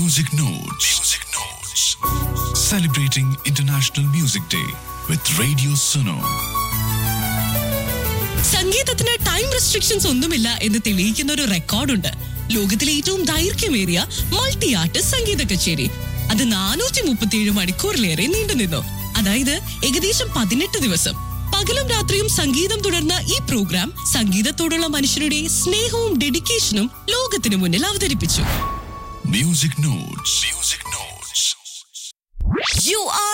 Music Notes. Music Notes. Celebrating International Music Day with Radio Suno. സംഗീതത്തിന് time restrictions ഒന്നുമില്ല എന്ന് തെളിയിക്കുന്ന ഒരു റെക്കോർഡുണ്ട് ലോകത്തിലെ ഏറ്റവും ദൈർഘ്യമേറിയ മൾട്ടി ആർട്ടിസ്റ്റ് സംഗീത കച്ചേരി അത് നാനൂറ്റി മുപ്പത്തിയേഴ് മണിക്കൂറിലേറെ നീണ്ടുനിന്നു അതായത് ഏകദേശം പതിനെട്ട് ദിവസം പകലും രാത്രിയും സംഗീതം തുടർന്ന ഈ പ്രോഗ്രാം സംഗീതത്തോടുള്ള മനുഷ്യരുടെ സ്നേഹവും ഡെഡിക്കേഷനും ലോകത്തിന് മുന്നിൽ അവതരിപ്പിച്ചു Music Notes. Music Notes. You are